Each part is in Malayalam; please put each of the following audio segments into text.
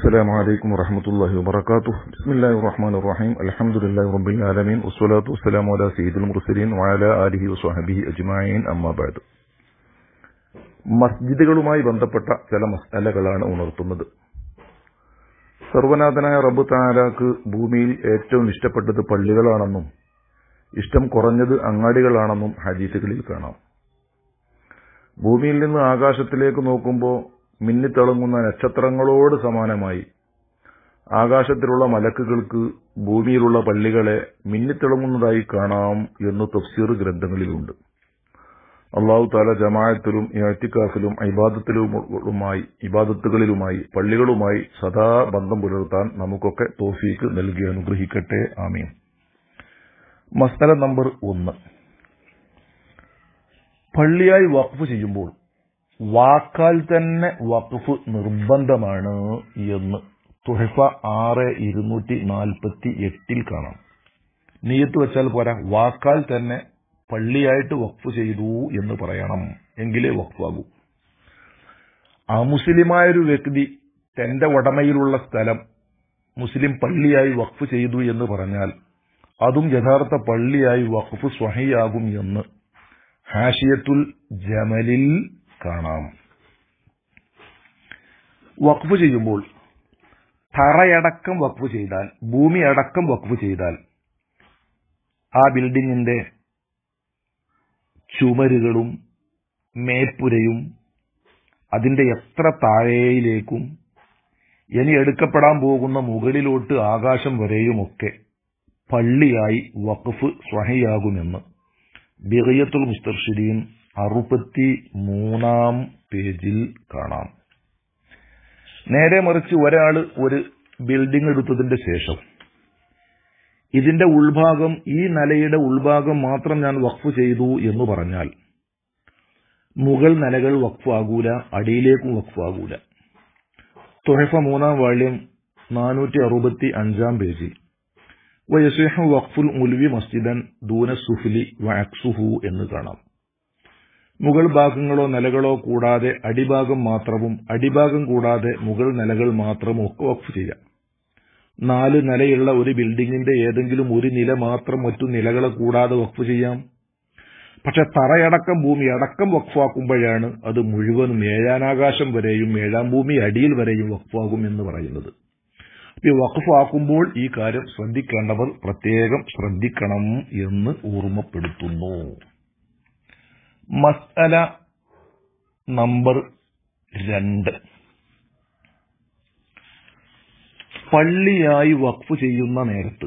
السلام عليكم ورحمة الله وبركاته بسم الله الرحمن الرحيم الحمد لله رب العالمين والصلاة والسلام على سيد المرسلين وعلى آله وصحبه أجمعين أما بعد മസ്ജിദുകളുമായി ബന്ധപ്പെട്ട ചില മസ്അലകളാണ് ഉണർത്തുന്നത് സർവനാഥനായ റബ്ബ് താലാക്ക് ഭൂമിയിൽ ഏറ്റവും ഇഷ്ടപ്പെട്ടത് പള്ളികളാണെന്നും ഇഷ്ടം കുറഞ്ഞത് അങ്ങാടികളാണെന്നും ഹദീസുകളിൽ കാണാം ഭൂമിയിൽ നിന്ന് ആകാശത്തിലേക്ക് നോക്കുമ്പോൾ മിന്നിത്തിളങ്ങുന്ന നക്ഷത്രങ്ങളോട് സമാനമായി ആകാശത്തിലുള്ള മലക്കുകൾക്ക് ഭൂമിയിലുള്ള പള്ളികളെ മിന്നിത്തിളങ്ങുന്നതായി കാണാം എന്ന് തഫ്സീർ ഗ്രന്ഥങ്ങളിലുണ്ട് അള്ളാഹു താല ജമാഅത്തിലും ഇഴത്തിക്കാഫിലും ഇബാദത്തിലുമായി ഇബാദത്തുകളിലുമായി പള്ളികളുമായി സദാ ബന്ധം പുലർത്താൻ നമുക്കൊക്കെ തോഫീക്ക് നൽകി അനുഗ്രഹിക്കട്ടെ ആമീൻ മസ്തല നമ്പർ ഒന്ന് പള്ളിയായി വഖഫ് ചെയ്യുമ്പോൾ വാക്കാൽ തന്നെ വഖഫ് നിർബന്ധമാണ് എന്ന് തുഹഫ ആറ് ഇരുന്നൂറ്റി നാൽപ്പത്തി എട്ടിൽ കാണാം നീയത്ത് വെച്ചാൽ പോരാ വാക്കാൽ തന്നെ പള്ളിയായിട്ട് വഖഫ് ചെയ്തു എന്ന് പറയണം എങ്കിലേ വഖഫാകൂ അമുസ്ലിമായൊരു വ്യക്തി തന്റെ ഉടമയിലുള്ള സ്ഥലം മുസ്ലിം പള്ളിയായി വഖഫ് ചെയ്തു എന്ന് പറഞ്ഞാൽ അതും യഥാർത്ഥ പള്ളിയായി വഖഫ് സ്വഹയാകും എന്ന് ഹാഷിയത്തുൽ ജമലിൽ കാണാം വഖഫ് ചെയ്യുമ്പോൾ തറയടക്കം വഖഫ് ചെയ്താൽ ഭൂമി അടക്കം വഖഫ് ചെയ്താൽ ആ ബിൽഡിങ്ങിന്റെ ചുമരുകളും മേപ്പുരയും അതിന്റെ എത്ര താഴേയിലേക്കും ഇനി എടുക്കപ്പെടാൻ പോകുന്ന മുകളിലോട്ട് ആകാശം വരെയുമൊക്കെ പള്ളിയായി വഖഫ് സ്വഹയാകുമെന്ന് ബിഗയത്തുൽ മുസ്തർഷിദീൻ അറുപത്തി മൂന്നാം പേജിൽ കാണാം നേരെ മറിച്ച് ഒരാൾ ഒരു ബിൽഡിംഗ് എടുത്തതിന്റെ ശേഷം ഇതിന്റെ ഉൾഭാഗം ഈ നിലയുടെ ഉൾഭാഗം മാത്രം ഞാൻ വഖഫ് ചെയ്തു എന്ന് പറഞ്ഞാൽ മുകൾ നിലകൾ വഖഫാകൂല അടിയിലേക്കും വഖഫാകൂല തുഹഫ മൂന്നാം വാള്യം നാനൂറ്റി അറുപത്തി അഞ്ചാം പേജിൽ വയസേഹ വഖഫുൽ മുൽവി മസ്ജിദൻ ദൂന സുഫ്ലി വഅക്സുഹു എന്ന് കാണാം മുകൾ ഭാഗങ്ങളോ നിലകളോ കൂടാതെ അടിഭാഗം മാത്രവും അടിഭാഗം കൂടാതെ മുകൾ നിലകൾ മാത്രവും ഒക്കെ വഖഫ് ചെയ്യാം നാല് നിലയുള്ള ഒരു ബിൽഡിങ്ങിന്റെ ഏതെങ്കിലും ഒരു നില മാത്രം മറ്റു നിലകളെ കൂടാതെ വഖഫ് ചെയ്യാം പക്ഷെ തറയടക്കം ഭൂമി അടക്കം വഖഫാക്കുമ്പോഴാണ് അത് മുഴുവനും ഏഴാനാകാശം വരെയും ഏഴാം ഭൂമി അടിയിൽ വരെയും വഖഫാകും എന്ന് പറയുന്നത് ഈ വഖഫാക്കുമ്പോൾ ഈ കാര്യം ശ്രദ്ധിക്കേണ്ടവർ പ്രത്യേകം ശ്രദ്ധിക്കണം എന്ന് ഓർമ്മപ്പെടുത്തുന്നു മസ്അല നമ്പർ രണ്ട് പള്ളിയായി വഖഫ് ചെയ്യുന്ന നേരത്ത്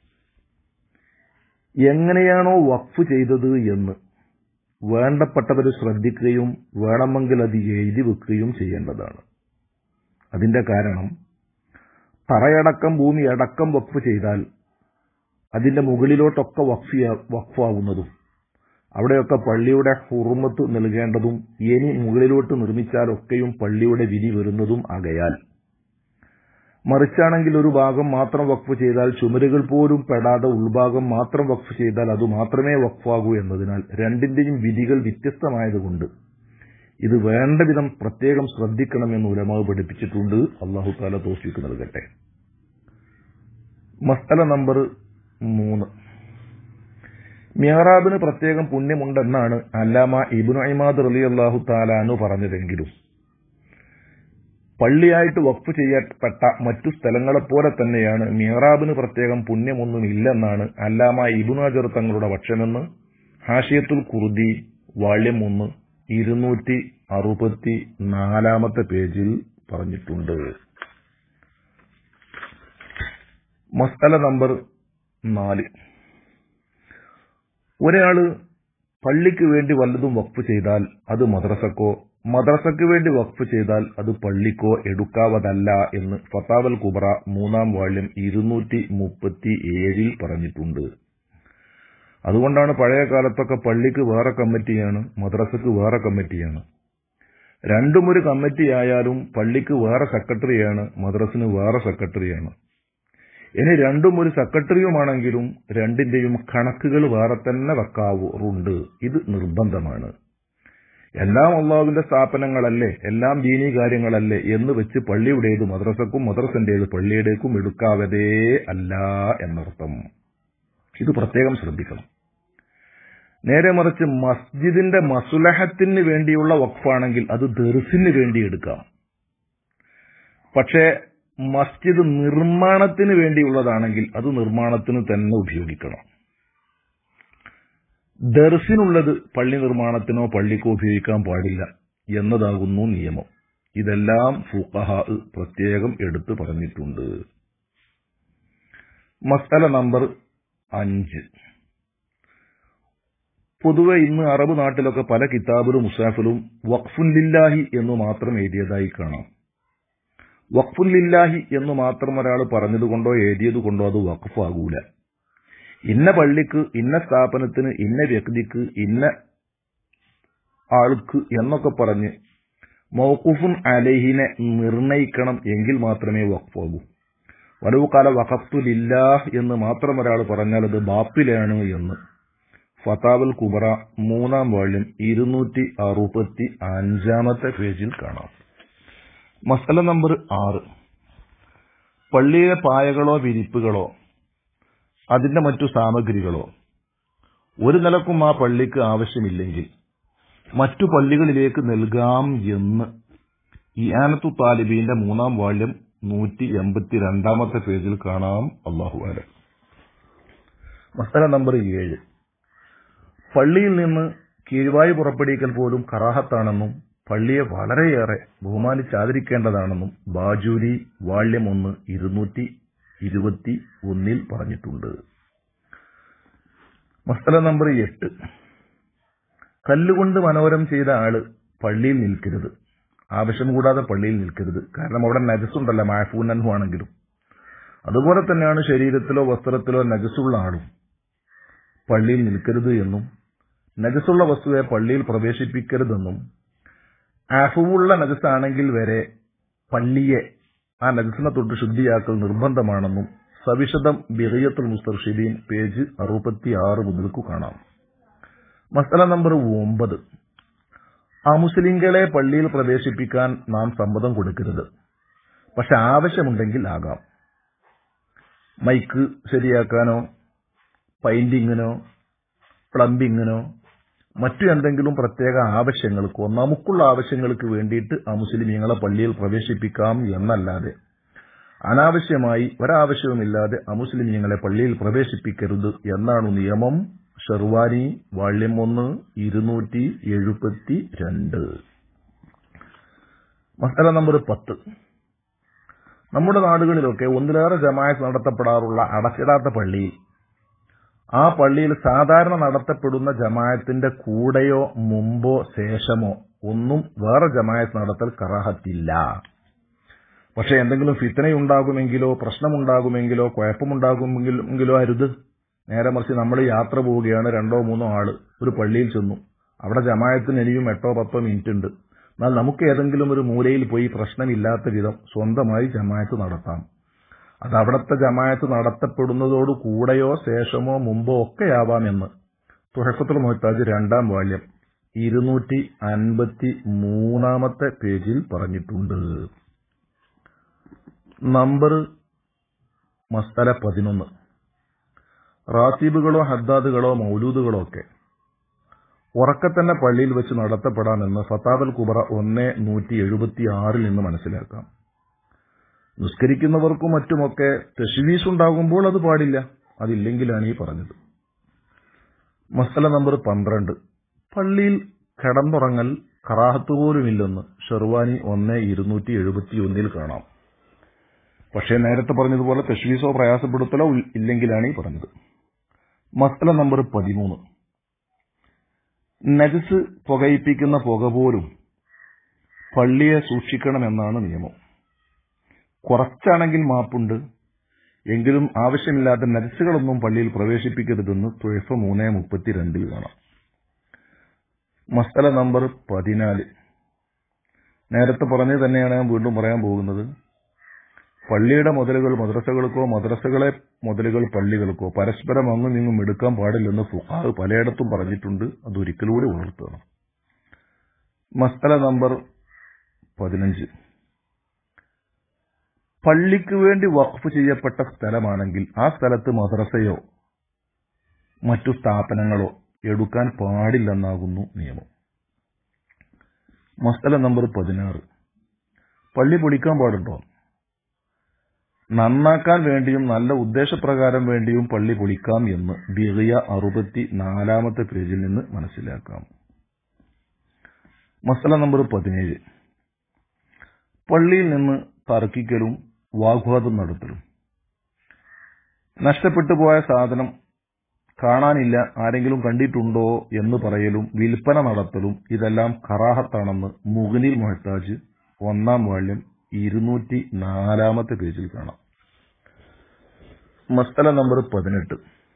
എങ്ങനെയാണോ വഖഫ് ചെയ്തത് എന്ന് വേണ്ടപ്പെട്ടവർ ശ്രദ്ധിക്കുകയും വേണമെങ്കിൽ അത് എഴുതി വെക്കുകയും ചെയ്യേണ്ടതാണ് അതിന്റെ കാരണം തറയടക്കം ഭൂമി അടക്കം വഖഫ് ചെയ്താൽ അതിന്റെ മുകളിലോട്ടൊക്കെ വഖഫ് വഖഫാവുന്നതും അവിടെയൊക്കെ പള്ളിയുടെ ഹുറുമത്ത് നൽകേണ്ടതും ഇനി മുകളിലോട്ട് നിർമ്മിച്ചാലൊക്കെയും പള്ളിയുടെ വിധി വരുന്നതും ആകയാൽ മറിച്ചാണെങ്കിൽ ഒരു ഭാഗം മാത്രം വഖഫ് ചെയ്താൽ ചുമരുകൾ പോലും പെടാതെ ഉൾഭാഗം മാത്രം വഖഫ് ചെയ്താൽ അത് മാത്രമേ വഖഫാകൂ എന്നതിനാൽ രണ്ടിന്റെയും വിധികൾ വ്യത്യസ്തമായതുകൊണ്ട് ഇത് വേണ്ട വിധം പ്രത്യേകം ശ്രദ്ധിക്കണമെന്ന് ഉലമാവ് പഠിപ്പിച്ചിട്ടുണ്ട് അള്ളാഹു താല തോഫിക്ക് നൽകട്ടെ മസ്തല നമ്പർ മൂന്ന് മിഹറാബിന് പ്രത്യേകം പുണ്യമുണ്ടെന്നാണ് അല്ലാമ ഇബുൻ അയ്മാദ് റലി അള്ളാഹു താലാനു പറഞ്ഞതെങ്കിലും പള്ളിയായിട്ട് വഖഫ് ചെയ്യപ്പെട്ട മറ്റു സ്ഥലങ്ങളെപ്പോലെ തന്നെയാണ് മിഹ്റാബിന് പ്രത്യേകം പുണ്യമൊന്നുമില്ലെന്നാണ് അല്ലാമ ഇബുനാജർ തങ്ങളുടെ പക്ഷമെന്ന് ഹാഷിയത്തുൽ കുർദി വാള്യം ഒന്ന് ഇരുന്നൂറ്റി അറുപത്തി നാലാമത്തെ പേജിൽ പറഞ്ഞിട്ടുണ്ട് മസ്തല നമ്പർ നാല് ഒരാള് പള്ളിക്ക് വേണ്ടി വല്ലതും വഖഫ് ചെയ്താൽ അത് മദ്രസക്കോ മദ്രസയ്ക്ക് വേണ്ടി വഖഫ് ചെയ്താൽ അത് പള്ളിക്കോ എടുക്കാവതല്ല എന്ന് ഫത്താവൽ കുബറ മൂന്നാം വാള്യം ഇരുന്നൂറ്റി മുപ്പത്തി ഏഴിൽ പറഞ്ഞിട്ടുണ്ട് അതുകൊണ്ടാണ് പഴയ കാലത്തൊക്കെ പള്ളിക്ക് വേറെ കമ്മിറ്റിയാണ് മദ്രസക്ക് വേറെ കമ്മിറ്റിയാണ് രണ്ടും ഒരു കമ്മിറ്റി ആയാലും പള്ളിക്ക് വേറെ സെക്രട്ടറിയാണ് മദ്രസിന് വേറെ സെക്രട്ടറിയാണ് ഇനി രണ്ടും ഒരു സെക്രട്ടറിയുമാണെങ്കിലും രണ്ടിന്റെയും കണക്കുകൾ വേറെ തന്നെ വെക്കാവുറുണ്ട് ഇത് നിർബന്ധമാണ് എല്ലാം അള്ളാഹുവിന്റെ സ്ഥാപനങ്ങളല്ലേ എല്ലാം ദീനീ കാര്യങ്ങളല്ലേ എന്ന് വെച്ച് പള്ളിയുടേത് മദ്രസക്കും മദ്രസന്റേത് പള്ളിയുടേക്കും എടുക്കാവതേ അല്ല എന്നർത്ഥം ഇത് പ്രത്യേകം ശ്രദ്ധിക്കണം നേരെ മറിച്ച് മസ്ജിദിന്റെ മസുലഹത്തിന് വേണ്ടിയുള്ള വഖഫാണെങ്കിൽ അത് ദർസിന് വേണ്ടി എടുക്കാം പക്ഷേ മസ്ജിദ് നിർമ്മാണത്തിന് വേണ്ടിയുള്ളതാണെങ്കിൽ അത് നിർമ്മാണത്തിന് തന്നെ ഉപയോഗിക്കണം ദർസിനുള്ളത് പള്ളി നിർമ്മാണത്തിനോ പള്ളിക്കോ ഉപയോഗിക്കാൻ പാടില്ല എന്നതാകുന്നു നിയമം ഇതെല്ലാം ഫുഖഹ പ്രത്യേകം എടുത്തു പറഞ്ഞിട്ടുണ്ട് മസല നമ്പർ അഞ്ച് പൊതുവെ ഇന്ന് അറബ് നാട്ടിലൊക്കെ പല കിതാബിലും മുസാഫിലും വഖഫുല്ലില്ലാഹി എന്ന് മാത്രം എഴുതിയതായി കാണാം വഖഫുല്ലില്ലാഹി എന്ന് മാത്രം ഒരാൾ പറഞ്ഞതുകൊണ്ടോ എഴുതിയതുകൊണ്ടോ അത് വഖഫാകൂല ഇന്ന പള്ളിക്ക് ഇന്ന സ്ഥാപനത്തിന് ഇന്ന വ്യക്തിക്ക് ഇന്ന ആൾക്ക് എന്നൊക്കെ പറഞ്ഞ് മൗഖുഫുൻ അലഹിനെ നിർണയിക്കണം എങ്കിൽ മാത്രമേ വഖഫാകൂ വലവ് കാല വഖഫ്തുലില്ലാഹ് എന്ന് മാത്രം ഒരാൾ പറഞ്ഞാൽ അത് ബാപ്പിലാണ് എന്ന് ഫതാവൽ കുബറ മൂന്നാം വാള്യം ഇരുന്നൂറ്റി അറുപത്തി അഞ്ചാമത്തെ പേജിൽ കാണാം മസല നമ്പർ ആറ് പള്ളിയിലെ പായകളോ വിരിപ്പുകളോ അതിന്റെ മറ്റു സാമഗ്രികളോ ഒരു നിലക്കും ആ പള്ളിക്ക് ആവശ്യമില്ലെങ്കിൽ മറ്റു പള്ളികളിലേക്ക് നൽകാം എന്ന് ഇയാനത്തു താലിബീന്റെ മൂന്നാം വാള്യം നൂറ്റി എൺപത്തി രണ്ടാമത്തെ പേജിൽ കാണാം അള്ളാഹുവാല മസല നമ്പർ ഏഴ് പള്ളിയിൽ നിന്ന് കീഴ്വായു പുറപ്പെടുവിക്കൽ പോലും കറാഹത്താണെന്നും പള്ളിയെ വളരെയേറെ ബഹുമാനിച്ചാദരിക്കേണ്ടതാണെന്നും ബാജൂരി വാള്യം ഒന്ന് ഇരുന്നൂറ്റി ഇരുപത്തി ഒന്നിൽ പറഞ്ഞിട്ടുണ്ട് മസല നമ്പർ എട്ട് കല്ലുകൊണ്ട് മനോരം ചെയ്ത ആള് പള്ളിയിൽ നിൽക്കരുത് ആവശ്യം കൂടാതെ പള്ളിയിൽ നിൽക്കരുത് കാരണം അവിടെ നജസുണ്ടല്ലോ മാഫൂനൻഹു ആണെങ്കിലും അതുപോലെ തന്നെയാണ് ശരീരത്തിലോ വസ്ത്രത്തിലോ നജസുള്ള ആളും പള്ളിയിൽ നിൽക്കരുത് എന്നും നജസുള്ള വസ്തുവെ പള്ളിയിൽ പ്രവേശിപ്പിക്കരുതെന്നും ആഫുവുള്ള നജസാണെങ്കിൽ വരെ പള്ളിയെ ആ നജസിനെ തൊട്ട് ശുദ്ധിയാക്കൽ നിർബന്ധമാണെന്നും സവിശദം ബിറിയത്തുൽ മുസ്തർഷിദീൻ പേജ് അറുപത്തി ആറ് മുതൽക്കു കാണാം മസല നമ്പർ ഒമ്പത് അമുസ്ലിങ്ങളെ പള്ളിയിൽ പ്രവേശിപ്പിക്കാൻ നാം സമ്മതം കൊടുക്കരുത് പക്ഷെ ആവശ്യമുണ്ടെങ്കിൽ ആകാം മൈക്ക് ശരിയാക്കാനോ പെയിന്റിങ്ങിനോ പ്ലംബിങ്ങിനോ മറ്റു എന്തെങ്കിലും പ്രത്യേക ആവശ്യങ്ങൾക്കോ നമുക്കുള്ള ആവശ്യങ്ങൾക്ക് വേണ്ടിയിട്ട് ആ മുസ്ലിമീങ്ങളെ പള്ളിയിൽ പ്രവേശിപ്പിക്കാം എന്നല്ലാതെ അനാവശ്യമായി ഒരാവശ്യവുമില്ലാതെ അമുസ്ലിമീങ്ങളെ പള്ളിയിൽ പ്രവേശിപ്പിക്കരുത് എന്നാണ് നിയമം ഷെർവാനി വാള്യം ഒന്ന് ഇരുന്നൂറ്റി എഴുപത്തി രണ്ട് മസല നമ്പർ പത്ത് നമ്മുടെ നാടുകളിലൊക്കെ ഒന്നിലേറെ ജമായത്ത് നടത്തപ്പെടാറുള്ള അടച്ചിടാത്ത പള്ളിയിൽ ആ പള്ളിയിൽ സാധാരണ നടത്തപ്പെടുന്ന ജമായത്തിന്റെ കൂടെയോ മുമ്പോ ശേഷമോ ഒന്നും വേറെ ജമായത്ത് നടത്തൽ കറാഹത്തില്ല പക്ഷെ എന്തെങ്കിലും ഫിത്തനയുണ്ടാകുമെങ്കിലോ പ്രശ്നമുണ്ടാകുമെങ്കിലോ കുഴപ്പമുണ്ടാകുമെങ്കിലോ അരുത് നേരെ മറിച്ച് നമ്മൾ യാത്ര പോവുകയാണ് രണ്ടോ മൂന്നോ ആള് ഒരു പള്ളിയിൽ ചെന്നു അവിടെ ജമായത്തിന് ഇനിയും എട്ടോ പത്തോ മിനിറ്റ് ഉണ്ട് എന്നാൽ നമുക്ക് ഏതെങ്കിലും ഒരു മൂലയിൽ പോയി പ്രശ്നമില്ലാത്ത വിധം സ്വന്തമായി ജമായത്ത് നടത്താം അത് അവിടുത്തെ ജമായത്ത് നടത്തപ്പെടുന്നതോട് കൂടെയോ ശേഷമോ മുമ്പോ ഒക്കെയാവാമെന്ന് തുഹഫത്തുൽ മൊഹത്താജ് രണ്ടാം വാല്യം ഇരുന്നൂറ്റി അൻപത്തി മൂന്നാമത്തെ പേജിൽ പറഞ്ഞിട്ടുണ്ട് നമ്പർ മസ്തല പതിനൊന്ന് റാത്തീബുകളോ ഹദ്ദാദുകളോ മൗലൂദുകളോ ഒക്കെ ഉറക്കെ തന്നെ പള്ളിയിൽ വെച്ച് നടത്തപ്പെടാമെന്ന് ഫത്താവൽ കുബറ ഒന്ന് നൂറ്റി എഴുപത്തി ആറിൽ നിന്ന് മനസ്സിലാക്കാം നിസ്കരിക്കുന്നവർക്കും മറ്റുമൊക്കെ തെഷുവീസ് ഉണ്ടാകുമ്പോൾ അത് പാടില്ല അതില്ലെങ്കിലാണ് ഈ പറഞ്ഞത് മസല നമ്പർ പന്ത്രണ്ട് പള്ളിയിൽ കിടന്നുറങ്ങൽ കറാഹത്ത് പോലുമില്ലെന്ന് ഷെർവാനി ഒന്ന് ഇരുന്നൂറ്റി എഴുപത്തി ഒന്നിൽ കാണാം പക്ഷേ നേരത്തെ പറഞ്ഞതുപോലെ തെഷുവീസോ പ്രയാസപ്പെടുത്തലോ ഇല്ലെങ്കിലാണ് ഈ പറഞ്ഞത് മസല നമ്പർ പതിമൂന്ന് നജസ് പുകയിപ്പിക്കുന്ന പുക പോലും പള്ളിയെ സൂക്ഷിക്കണമെന്നാണ് നിയമം കുറച്ചാണെങ്കിൽ മാപ്പുണ്ട് എങ്കിലും ആവശ്യമില്ലാത്ത നജസുകളൊന്നും പള്ളിയിൽ പ്രവേശിപ്പിക്കരുതെന്ന് തുഴഫ മൂന്ന് മുപ്പത്തിരണ്ടിൽ കാണാം മസ്തല നമ്പർ പതിനാല് നേരത്തെ പറഞ്ഞു തന്നെയാണ് ഞാൻ വീണ്ടും പറയാൻ പോകുന്നത് പള്ളിയുടെ മുതലുകൾ മദ്രസകൾക്കോ മദ്രസകളെ മുതലുകൾ പള്ളികൾക്കോ പരസ്പരം അങ്ങും ഇങ്ങും എടുക്കാൻ പാടില്ലെന്ന് ഫുഹാവ് പലയിടത്തും പറഞ്ഞിട്ടുണ്ട് അതൊരിക്കലൂടെ ഉണർത്തണം മസ്തല നമ്പർ പതിനഞ്ച് പള്ളിക്ക് വേണ്ടി വഖഫ് ചെയ്യപ്പെട്ട സ്ഥലമാണെങ്കിൽ ആ സ്ഥലത്ത് മദ്രസയോ മറ്റു സ്ഥാപനങ്ങളോ എടുക്കാൻ പാടില്ലെന്നാകുന്നു നിയമം മസ്തല നമ്പർ പതിനാറ് പള്ളി പൊളിക്കാൻ പാടുണ്ടോ നന്നാക്കാൻ വേണ്ടിയും നല്ല ഉദ്ദേശപ്രകാരം വേണ്ടിയും പള്ളി പൊളിക്കാം എന്ന് ബിറിയ അറുപത്തി നാലാമത്തെ പേജിൽ നിന്ന് മനസ്സിലാക്കാം മസല നമ്പർ പതിനേഴ് പള്ളിയിൽ നിന്ന് തർക്കിക്കലും വാഗ്വാദം നടത്തലും നഷ്ടപ്പെട്ടു പോയ സാധനം കാണാനില്ല ആരെങ്കിലും കണ്ടിട്ടുണ്ടോ എന്ന് പറയലും വിൽപ്പന നടത്തലും ഇതെല്ലാം കറാഹത്താണെന്ന് മുഗനിൽ മൊഹത്താജ് ഒന്നാം വാള്യം ഇരുന്നൂറ്റി നാലാമത്തെ പേജിൽ കാണാം മസ്തല നമ്പർ പതിനെട്ട്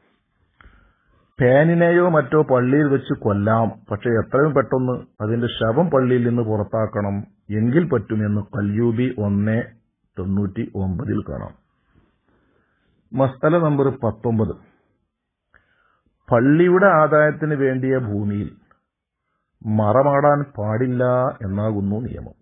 പേനിനെയോ മറ്റോ പള്ളിയിൽ വെച്ച് കൊല്ലാം പക്ഷെ എത്രയും പെട്ടെന്ന് അതിന്റെ ശവം പള്ളിയിൽ നിന്ന് പുറത്താക്കണം എങ്കിൽ പറ്റുമെന്ന് കല്യൂബി ഒന്ന് തൊണ്ണൂറ്റി ഒമ്പതിൽ കാണാം മസ്തല നമ്പർ പത്തൊമ്പത് പള്ളിയുടെ ആദായത്തിന് വേണ്ടിയ ഭൂമിയിൽ മറമാടാൻ പാടില്ല എന്നാകുന്നു നിയമം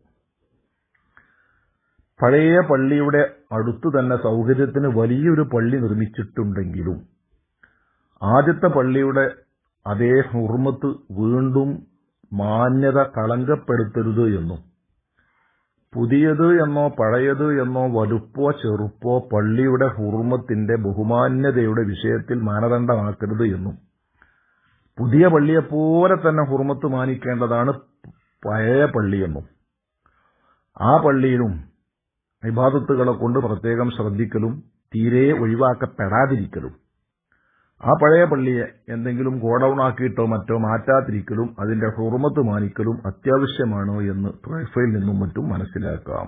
പഴയ പള്ളിയുടെ അടുത്തു തന്നെ സൗകര്യത്തിന് വലിയൊരു പള്ളി നിർമ്മിച്ചിട്ടുണ്ടെങ്കിലും ആദ്യത്തെ പള്ളിയുടെ അതേ ഹുർമത്ത് വീണ്ടും മാന്യത കളങ്കപ്പെടുത്തരുത് എന്നും പുതിയത് എന്നോ പഴയത് എന്നോ വലുപ്പോ ചെറുപ്പോ പള്ളിയുടെ ഹുർമത്തിന്റെ ബഹുമാന്യതയുടെ വിഷയത്തിൽ മാനദണ്ഡമാക്കരുത് എന്നും പുതിയ പള്ളിയെപ്പോലെ തന്നെ ഹുർമത്ത് മാനിക്കേണ്ടതാണ് പഴയ പള്ളിയെന്നും ആ പള്ളിയിലും ഇബാദത്തുകളെ കൊണ്ട് പ്രത്യേകം ശ്രദ്ധിക്കലും തീരെ ഒഴിവാക്കപ്പെടാതിരിക്കലും ആ പഴയ പള്ളിയെ എന്തെങ്കിലും ഗോഡൌൺ ആക്കിയിട്ടോ മറ്റോ മാറ്റാതിരിക്കലും അതിന്റെ ഹുർമത്ത് മാനിക്കലും അത്യാവശ്യമാണോ എന്ന് പ്രൊഫൈൽ നിന്നും മറ്റും മനസ്സിലാക്കാം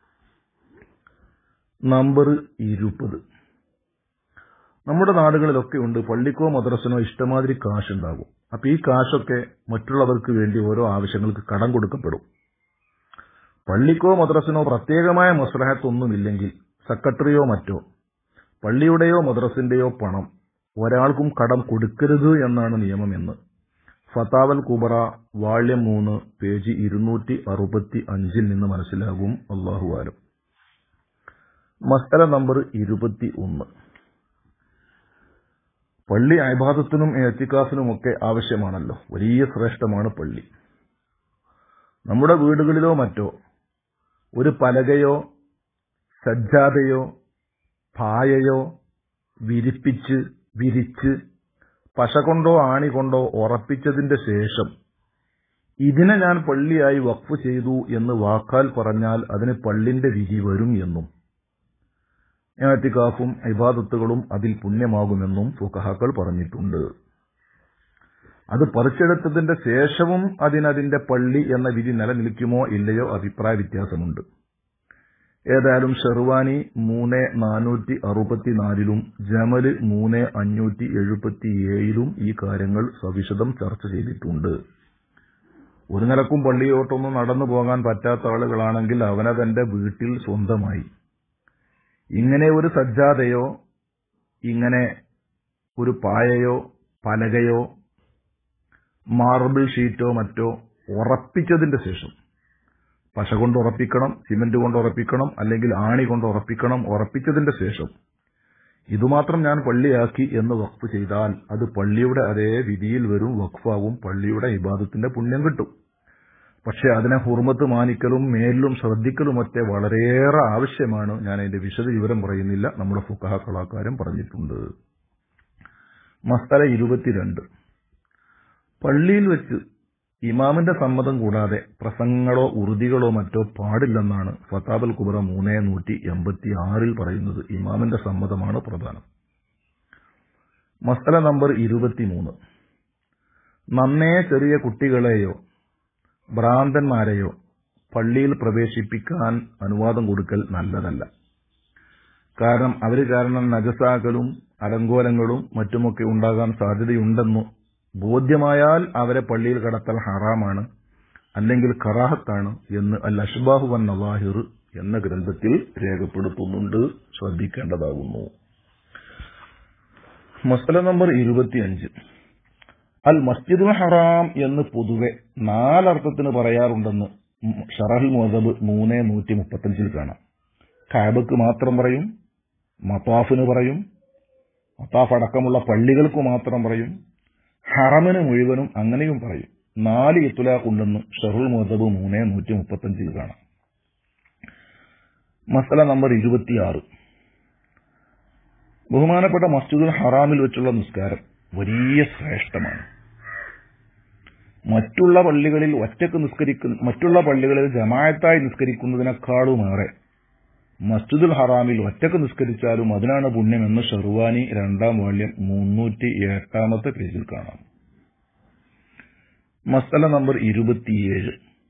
നമ്പർ ഇരുപത് നമ്മുടെ നാടുകളിലൊക്കെ ഉണ്ട് പള്ളിക്കോ മദ്രസനോ ഇഷ്ടമാതിരി കാശുണ്ടാകും അപ്പൊ ഈ കാശൊക്കെ മറ്റുള്ളവർക്ക് വേണ്ടി ഓരോ ആവശ്യങ്ങൾക്ക് കടം കൊടുക്കപ്പെടും പള്ളിക്കോ മദ്രസിനോ പ്രത്യേകമായ മസ്ലഹത്തൊന്നുമില്ലെങ്കിൽ സെക്രട്ടറിയോ മറ്റോ പള്ളിയുടെയോ മദ്രസിന്റെയോ പണം ഒരാൾക്കും കടം കൊടുക്കരുത് എന്നാണ് നിയമമെന്ന് ഫതാവൽ കുബറ വാള്യം മൂന്ന് പേജ് ഇരുന്നൂറ്റി അറുപത്തി അഞ്ചിൽ നിന്ന് മനസ്സിലാകും അള്ളാഹു ആലം മസ്തല നമ്പർ ഇരുപത്തി ഒന്ന് പള്ളി അയബാദത്തിനും എത്തിക്കാസിനുമൊക്കെ ആവശ്യമാണല്ലോ വലിയ ശ്രേഷ്ഠമാണ് പള്ളി നമ്മുടെ വീടുകളിലോ മറ്റോ ഒരു പലകയോ സജ്ജാതയോ പായയോ വിരിപ്പിച്ച് വിരിച്ച് പശ കൊണ്ടോ ആണി കൊണ്ടോ ഉറപ്പിച്ചതിന്റെ ശേഷം ഇതിനെ ഞാൻ പള്ളിയായി വഖഫ് ചെയ്തു എന്ന് വാക്കാൽ പറഞ്ഞാൽ അതിന് പള്ളിന്റെ വിധി വരും എന്നും ഞാറ്റിക്കാഫും ഇബാദത്തുകളും അതിൽ പുണ്യമാകുമെന്നും ഫുഖഹാക്കൾ പറഞ്ഞിട്ടുണ്ട് അത് പറിച്ചെടുത്തതിന്റെ ശേഷവും അതിനതിന്റെ പള്ളി എന്ന വിധി നിലനിൽക്കുമോ ഇല്ലയോ അഭിപ്രായ വ്യത്യാസമുണ്ട് ഏതായാലും ഷെർവാനി മൂന്ന് നാനൂറ്റി അറുപത്തിനാലിലും ജമല് മൂന്ന് അഞ്ഞൂറ്റി എഴുപത്തിയേഴിലും ഈ കാര്യങ്ങൾ സവിശദം ചർച്ച ചെയ്തിട്ടുണ്ട് ഒരു നിലക്കും പള്ളിയോട്ടൊന്നും നടന്നു പോകാൻ പറ്റാത്ത ആളുകളാണെങ്കിൽ അവനതന്റെ വീട്ടിൽ സ്വന്തമായി ഇങ്ങനെ ഒരു സജ്ജാതയോ ഇങ്ങനെ ഒരു പായയോ പലകയോ മാർബിൾ ഷീറ്റോ മറ്റോ ഉറപ്പിച്ചതിന്റെ ശേഷം പശ കൊണ്ട് ഉറപ്പിക്കണം സിമന്റ് കൊണ്ട് ഉറപ്പിക്കണം അല്ലെങ്കിൽ ആണി കൊണ്ട് ഉറപ്പിക്കണം ഉറപ്പിച്ചതിന്റെ ശേഷം ഇതുമാത്രം ഞാൻ പള്ളിയാക്കി എന്ന് വഖഫ് ചെയ്താൽ അത് പള്ളിയുടെ അതേ വിധിയിൽ വരും വഖഫാവും പള്ളിയുടെ ഇബാദത്തിന്റെ പുണ്യം കിട്ടും പക്ഷെ അതിനെ ഹുർമത്ത് മാനിക്കലും മേലിലും ശ്രദ്ധിക്കലുമൊക്കെ വളരെയേറെ ആവശ്യമാണ് ഞാൻ അതിന്റെ വിശദ വിവരം പറയുന്നില്ല നമ്മുടെ ഫുക്കാക്കളാക്കാരും പറഞ്ഞിട്ടുണ്ട് മസ്തല ഇരുപത്തിരണ്ട് പള്ളിയിൽ വെച്ച് ഇമാമിന്റെ സമ്മതം കൂടാതെ പ്രസംഗങ്ങളോ ഉറുതികളോ മറ്റോ പാടില്ലെന്നാണ് ഫത്താബൽ കുബറ മൂന്നേ നൂറ്റി എൺപത്തി ആറിൽ പറയുന്നത് ഇമാമിന്റെ സമ്മതമാണ് പ്രധാനം മസല നമ്പർ ഇരുപത്തിമൂന്ന് നന്നേ ചെറിയ കുട്ടികളെയോ ഭ്രാന്തന്മാരെയോ പള്ളിയിൽ പ്രവേശിപ്പിക്കാൻ അനുവാദം കൊടുക്കൽ നല്ലതല്ല കാരണം അവർ കാരണം നജസാക്കലും അലങ്കോലങ്ങളും മറ്റുമൊക്കെ ഉണ്ടാകാൻ സാധ്യതയുണ്ടെന്നു ബോധ്യമായാൽ അവരെ പള്ളിയിൽ കടത്തൽ ഹറാമാണ് അല്ലെങ്കിൽ കറാഹത്താണ് എന്ന് അൽ അഷ്ബാഹു വൻ നവാഹിർ എന്ന ഗ്രന്ഥത്തിൽ രേഖപ്പെടുത്തുന്നുണ്ട് ശ്രദ്ധിക്കേണ്ടതാകുന്നു മസല നമ്പർ ഇരുപത്തിയഞ്ച് അൽ മസ്ജിദുൽ ഹറാം എന്ന് പൊതുവെ നാലർത്ഥത്തിന് പറയാറുണ്ടെന്ന് ഷറഹുൽ മുഹദബ് മൂന്ന് നൂറ്റി മുപ്പത്തഞ്ചിൽ കാണാം കാബക്ക് മാത്രം പറയും മത്താഫിന് പറയും മത്താഫ് അടക്കമുള്ള പള്ളികൾക്ക് മാത്രം പറയും ഹറമിന് മുഴുവനും അങ്ങനെയും പറയും നാല് ഇത്തുലാഖുണ്ടെന്ന് ഷറുൽ മുഹദബ് മൂന്ന് നൂറ്റി മുപ്പത്തഞ്ചിൽ കാണാം മസല നമ്പർ ഇരുപത്തിയാറ് ബഹുമാനപ്പെട്ട മസ്ജിദുൽ ഹറാമിൽ വെച്ചുള്ള നിസ്കാരം വലിയ ശ്രേഷ്ഠമാണ് മറ്റുള്ള പള്ളികളിൽ ഒറ്റക്ക് നിസ്കരിക്കുന്ന മറ്റുള്ള പള്ളികളിൽ ജമായത്തായി നിസ്കരിക്കുന്നതിനേക്കാളുമേറെ മസ്ജിദുൽ ഹറാമിൽ ഒറ്റക്ക് നിസ്കരിച്ചാലും അതിനാണ് പുണ്യമെന്ന് ഷെർവാനി രണ്ടാം വാള്യം മുന്നൂറ്റി എട്ടാമത്തെ പേജിൽ കാണാം മസല നമ്പർ ഇരുപത്തിയേഴ്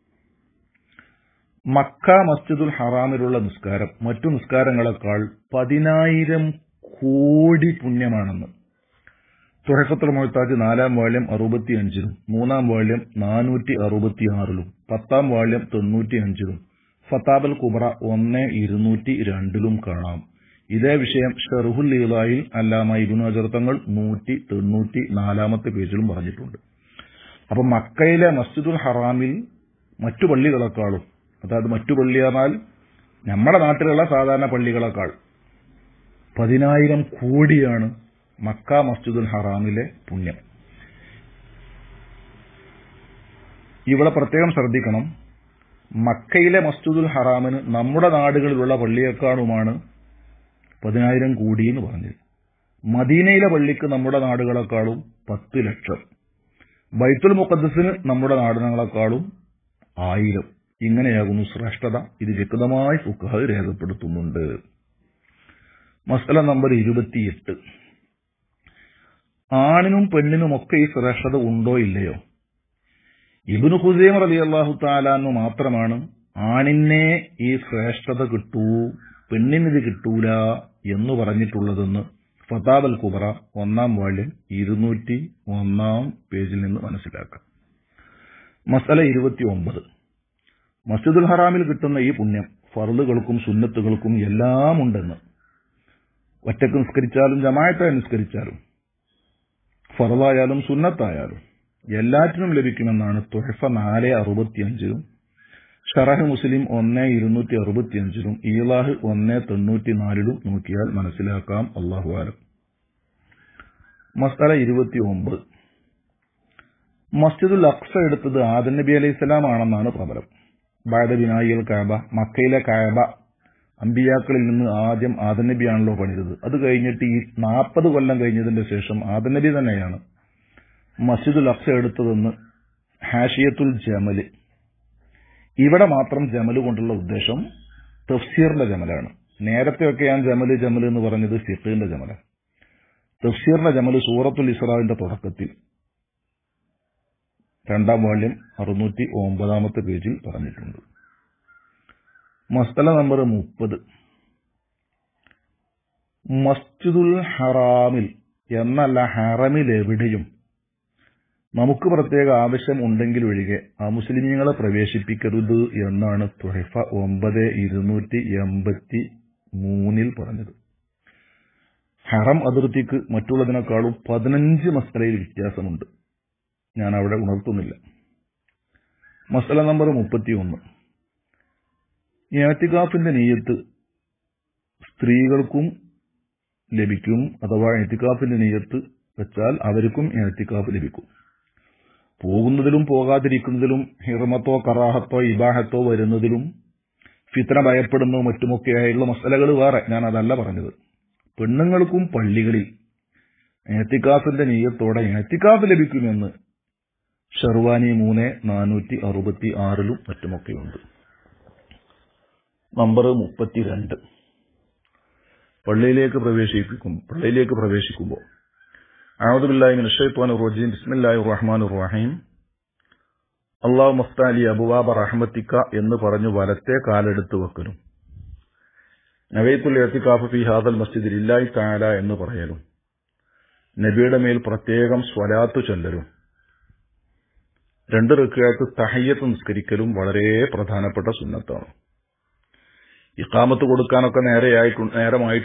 മക്ക മസ്ജിദുൽ ഹറാമിലുള്ള നിസ്കാരം മറ്റു നിസ്കാരങ്ങളെക്കാൾ പതിനായിരം കോടി പുണ്യമാണെന്ന് തുറക്കത്തുൽ മൊയ്ത്താജ് നാലാം വാള്യം അറുപത്തിയഞ്ചിലും മൂന്നാം വാള്യം നാനൂറ്റി അറുപത്തിയാറിലും പത്താം വാള്യം തൊണ്ണൂറ്റിയഞ്ചിലും ഫത്താബൽ കുബറ ഒന്ന് ഇരുന്നൂറ്റി രണ്ടിലും കാണാം ഇതേ വിഷയം ഷെറുഹുൽ ലീലായിൽ അല്ലാമ ഇബുൻ അജർത്തങ്ങൾ നൂറ്റി തൊണ്ണൂറ്റി നാലാമത്തെ പേജിലും പറഞ്ഞിട്ടുണ്ട് അപ്പൊ മക്കയിലെ മസ്ജിദുൽ ഹറാമിൽ മറ്റു പള്ളികളെക്കാളും അതായത് മറ്റു പള്ളി പറഞ്ഞാൽ നമ്മുടെ നാട്ടിലുള്ള സാധാരണ പള്ളികളെക്കാൾ പതിനായിരം കോടിയാണ് മക്ക മസ്ജിദുൽ ഹറാമിലെ പുണ്യം ഇവിടെ പ്രത്യേകം ശ്രദ്ധിക്കണം മക്കയിലെ മസ്ജിദുൽ ഹറാമിന് നമ്മുടെ നാടുകളിലുള്ള പള്ളിയേക്കാളുമാണ് പതിനായിരം കോടി എന്ന് പറഞ്ഞത് മദീനയിലെ പള്ളിക്ക് നമ്മുടെ നാടുകളെക്കാളും പത്ത് ലക്ഷം ബൈത്തുൽ മുഖദ്സിന് നമ്മുടെ നാടുകളെക്കാളും ആയിരം ഇങ്ങനെയാകുന്നു ശ്രേഷ്ഠത ഇത് വ്യക്തമായി ഫുഖഹ് രേഖപ്പെടുത്തുന്നുണ്ട് മസല നമ്പർ ഇരുപത്തിയെട്ട് ആണിനും പെണ്ണിനുമൊക്കെ ഈ ശ്രേഷ്ഠത ഉണ്ടോ ഇല്ലയോ ഇബിനു ഹുസൈം റലി അള്ളാഹു താലാന്നു മാത്രമാണ് ആണിനെ ഈ ശ്രേഷ്ഠത കിട്ടൂ പെണ്ണിനിത് കിട്ടൂല എന്ന് പറഞ്ഞിട്ടുള്ളതെന്ന് ഫതാബ് അൽ കുബറ ഒന്നാം വാള്യം ഇരുന്നൂറ്റി ഒന്നാം പേജിൽ നിന്ന് മനസ്സിലാക്കാം മസല ഇരുപത്തി ഒമ്പത് മസ്ജിദുൽ ഹറാമിൽ കിട്ടുന്ന ഈ പുണ്യം ഫറുകൾക്കും സുന്നത്തുകൾക്കും എല്ലാം ഉണ്ടെന്ന് ഒറ്റക്ക് നിസ്കരിച്ചാലും ജമായത്തായി നിസ്കരിച്ചാലും ഫറലായാലും സുന്നത്തായാലും എല്ലാറ്റിനും ലഭിക്കുമെന്നാണ് തുഹഫ നാല് അറുപത്തിയഞ്ചിലും ഷറഹ് മുസ്ലിം ഒന്ന് ഇരുന്നൂറ്റി അറുപത്തിയഞ്ചിലും ഈലാഹ് ഒന്ന് തൊണ്ണൂറ്റിനാലിലും നോക്കിയാൽ മനസ്സിലാക്കാം അള്ളാഹു ആലം മസ്തല ഇരുപത്തി ഒമ്പത് മസ്ജിദുൽ അക്സ എടുത്തത് ആദൻ നബി അലൈഹി സ്വലാം ആണെന്നാണ് പ്രബലം ബാദ ബിനായിൽ കാബ മക്കയിലെ കാബ അമ്പിയാക്കളിൽ നിന്ന് ആദ്യം ആദൻ നബിയാണല്ലോ പണിതത് അത് കഴിഞ്ഞിട്ട് ഈ നാൽപ്പത് കൊല്ലം കഴിഞ്ഞതിന്റെ ശേഷം ആദൻ നബി തന്നെയാണ് മസ്ജിദുൽ അക്സ എടുത്തതെന്ന് ഹാഷിയത്തുൽ ജമല് ഇവിടെ മാത്രം ജമല് കൊണ്ടുള്ള ഉദ്ദേശം തഫ്സീറിന്റെ ജമലാണ് നേരത്തെയൊക്കെ ഞാൻ ജമല് ജമല് എന്ന് പറഞ്ഞത് ഫിഖിന്റെ ജമല തഫ്സീറിന്റെ ജമല് സൂറത്തുൽ ഇസ്രാവിന്റെ തുടക്കത്തിൽ രണ്ടാം വാള്യം അറുന്നൂറ്റി ഒമ്പതാമത്തെ പേജിൽ പറഞ്ഞിട്ടുണ്ട് മസ്തല നമ്പർ മുപ്പത് മസ്ജിദുൽ ഹറാമിൽ എന്നല്ല ഹറമിൽ എവിടെയും നമുക്ക് പ്രത്യേക ആവശ്യം ഉണ്ടെങ്കിൽ ഒഴികെ ആ മുസ്ലിമീങ്ങളെ പ്രവേശിപ്പിക്കരുത് എന്നാണ് തുഹഫ ഒമ്പത് ഇരുന്നൂറ്റി എൺപത്തി മൂന്നിൽ പറഞ്ഞത് ഹറം അതിർത്തിക്ക് മറ്റുള്ളതിനേക്കാളും പതിനഞ്ച് മസലയിൽ വ്യത്യാസമുണ്ട് ഞാൻ അവിടെ ഉണർത്തുന്നില്ല മസല നമ്പർ മുപ്പത്തിയൊന്ന് ഏത്തിക്കാഫിന്റെ നീയത്ത് സ്ത്രീകൾക്കും ലഭിക്കും അഥവാ ഏത്തിക്കാഫിന്റെ നീയത്ത് വെച്ചാൽ അവർക്കും ഏത്തിക്കാഫ് ലഭിക്കും പോകുന്നതിലും പോകാതിരിക്കുന്നതിലും ഹിറമത്തോ കറാഹത്തോ ഇബാഹത്തോ വരുന്നതിലും ഫിത്ര ഭയപ്പെടുന്നോ മറ്റുമൊക്കെയായുള്ള മസലകൾ വേറെ ഞാൻ അതല്ല പറഞ്ഞത് പെണ്ണുങ്ങൾക്കും പള്ളികളിൽ ഏത്തിക്കാഫിന്റെ നീയത്തോടെ ഏത്തിക്കാഫ് ലഭിക്കുമെന്ന് ഷെർവാനി മൂന്ന് നാനൂറ്റി അറുപത്തി ആറിലും മറ്റുമൊക്കെയുണ്ട് നമ്പർ മുപ്പത്തിരണ്ട് പള്ളിയിലേക്ക് പ്രവേശിപ്പിക്കും പള്ളിയിലേക്ക് പ്രവേശിക്കുമ്പോൾ ആവതുബില്ലാഹി മിനശ്ശൈത്വാൻ റജീം ബിസ്മില്ലാഹി റഹ്മാൻ റഹീം അള്ളാഹു മസ്താലി അബുവാബ റഹ്മത്തിക്ക എന്ന് പറഞ്ഞു വലത്തെ കാലെടുത്ത് വെക്കലും നവൈത്തുൽ എത്തിക്കാഫ് ഫി ഹാദൽ മസ്ജിദിൽ ഇല്ലായി താല എന്ന് പറയലും നബിയുടെ മേൽ പ്രത്യേകം സ്വലാത്തു ചൊല്ലലും രണ്ട് റിക്കായത്ത് തഹയ്യത്ത് നിസ്കരിക്കലും വളരെ പ്രധാനപ്പെട്ട സുന്നത്താണ് ഇക്കാമത്ത് കൊടുക്കാനൊക്കെ നേരെയായിട്ടു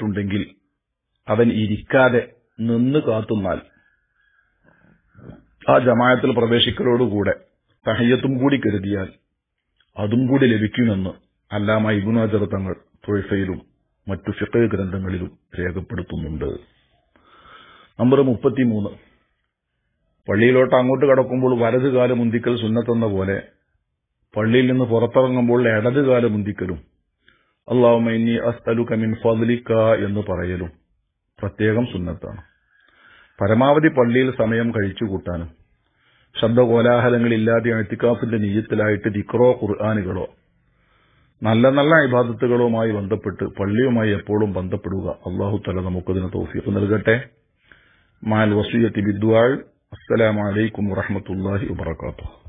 നേരമായിട്ടുണ്ടെങ്കിൽ അവൻ ഇരിക്കാതെ നിന്ന് കാത്തുന്നാൽ ആ ജമായത്തിൽ പ്രവേശിക്കലോടുകൂടെ തഹയ്യത്തും കൂടി കരുതിയാൽ അതും കൂടി ലഭിക്കുമെന്ന് അല്ലാമ ഇബുനാജർ തങ്ങൾ തൊഴിഫയിലും മറ്റു ഫിഖ് ഗ്രന്ഥങ്ങളിലും രേഖപ്പെടുത്തുന്നുണ്ട് നമ്പർ മുപ്പത്തിമൂന്ന് പള്ളിയിലോട്ട് അങ്ങോട്ട് കടക്കുമ്പോൾ വലതുകാലം മുന്തിക്കൽ സുന്നത്തെന്ന പോലെ പള്ളിയിൽ നിന്ന് പുറത്തിറങ്ങുമ്പോൾ ഇടതുകാലം മുന്തിക്കലും അള്ളാഹുമൈനി അസ്തലുക മിൻ ഫദ്ലിക എന്ന് പറയലും പ്രത്യേകം സുന്നത്താണ് പരമാവധി പള്ളിയിൽ സമയം കഴിച്ചു കൂട്ടാനും ശബ്ദകോലാഹലങ്ങളില്ലാതെ അഴ്ത്തിക്കാഫിന്റെ നീയത്തിലായിട്ട് ദിക്റോ ഖുർആാനുകളോ നല്ല നല്ല ഇബാദത്തുകളുമായി ബന്ധപ്പെട്ട് പള്ളിയുമായി എപ്പോഴും ബന്ധപ്പെടുക അള്ളാഹു തല നമുക്കതിന് തോഫീക്ക് നൽകട്ടെ മാൽ വസൂയത്തി ബിദ്വാൾ അസ്സലാമലൈക്കും വറഹമത്തല്ലാഹി വബർക്കാത്തു